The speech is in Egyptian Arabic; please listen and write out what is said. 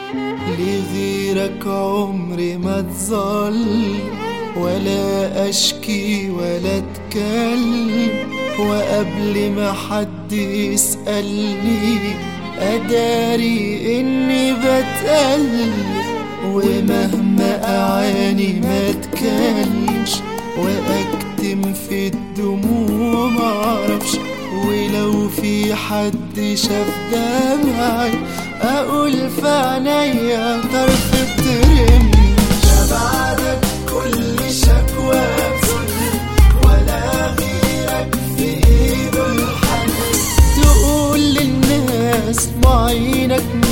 لغيرك عمري ما تظل ولا اشكي ولا اتكلم وقبل ما حد يسألني أداري إني بتقلب ومهما أعاني ما اتكلمش وأكتم في الدموع معرفش ولو في حد شاف دمعي أقول في عينيا طرف الترمش بعدك كل شكوى بذل ولا غيرك في ايده الحل تقول للناس معينك